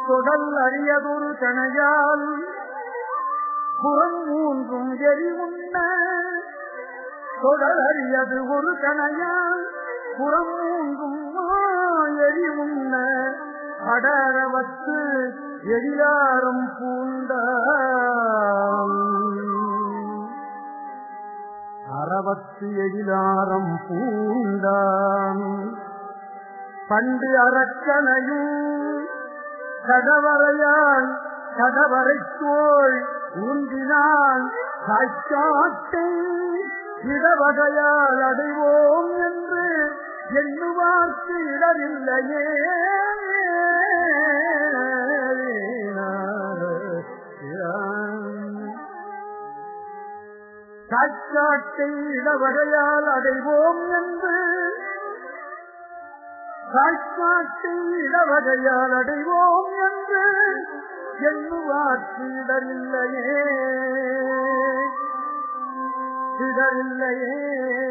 தொடல் அறியதொரு கணையால் புறம் மூன்றும் எரி உண்ண தொடர் அறியது ஒரு கணையால் புறம் மூன்றும் எரி உண்ண அடரவத்து எழிலாரம் பூண்ட அறவத்து எழிலாரம் பூண்டான் பண்டு அரக்கனையும் கடவரையால் கடவரைத்தோள் ஊன்றினான் காய்ச்சாட்டை இடவகையால் அடைவோம் என்று எண்ணுவார்க்கு இடமில்லையே காய்ச்சாட்டை இடவகையால் அடைவோம் என்று காய்ச்சாட்டை இடவகையால் அடைவோம் என்று எண்ணுவார்க்கு இடமில்லையே இடமில்லையே